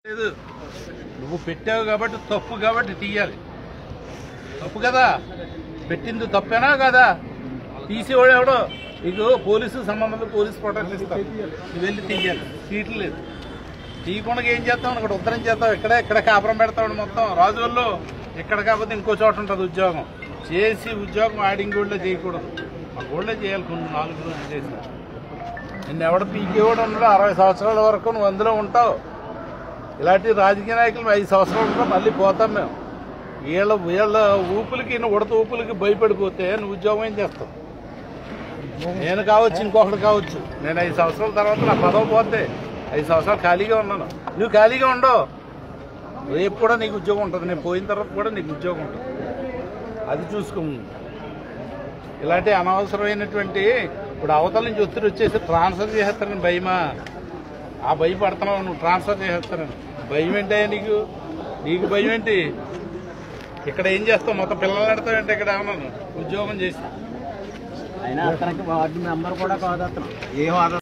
లేదు నువ్వు పెట్టావు కాబట్టి తప్పు కాబట్టి తీయాలి తప్పు కదా పెట్టింది తప్పేనా కదా తీసేవాడు ఎవడో నీకు పోలీసు సంబంధంలో పోలీసు ప్రొటెక్షన్ ఇస్తారు నువ్వు వెళ్ళి తీయాలి సీట్లు లేదు తీయకుండా ఏం చేస్తావు ఇక్కడ ఉత్తరం చేస్తావు ఇక్కడే ఇక్కడ కాపురం పెడతావు మొత్తం రాజుల్లో ఇక్కడ కాకపోతే ఇంకో చోట ఉంటుంది ఉద్యోగం చేసి ఉద్యోగం ఆడింగ్ ఊళ్ళో చేయకూడదు మా ఊళ్ళో చేయాలి కొన్ని నాలుగు రోజులు చేసి నిన్ను ఎవడ పీకేవాడు ఉండడు అరవై సంవత్సరాల వరకు నువ్వు అందులో ఉంటావు ఇలాంటి రాజకీయ నాయకులు ఐదు సంవత్సరాలు ఉంటాం మళ్ళీ పోతాం మేము వీళ్ళ వీళ్ళ ఊపులకి నువ్వు ఉడత ఊపులకి భయపడిపోతే నువ్వు ఉద్యోగం ఏం చేస్తావు నేను కావచ్చు ఇంకొకటి కావచ్చు నేను ఐదు సంవత్సరాల తర్వాత నా పదవి పోతే ఐదు సంవత్సరాలు ఖాళీగా ఉన్నాను నువ్వు ఖాళీగా ఉండవు రేపు కూడా నీకు ఉద్యోగం ఉంటుంది నేను పోయిన తర్వాత కూడా నీకు ఉద్యోగం ఉంటుంది అది చూసుకో ఇలాంటి అనవసరమైనటువంటి ఇప్పుడు అవతల నుంచి ఒత్తిడి వచ్చేసి ట్రాన్స్ఫర్ చేసేస్తారని భయమా ఆ భయం పడుతున్నావు నువ్వు ట్రాన్స్ఫర్ చేసేస్తారని భయం ఏంటయ్యా నీకు నీకు భయం ఏంటి ఇక్కడ ఏం చేస్తావు మొత్తం పిల్లలు పెడతావు ఇక్కడ ఏమన్నా ఉద్యోగం చేసి అయినా అతనికి వార్డు మెంబర్ కూడా కాదు అతను ఏ హోదా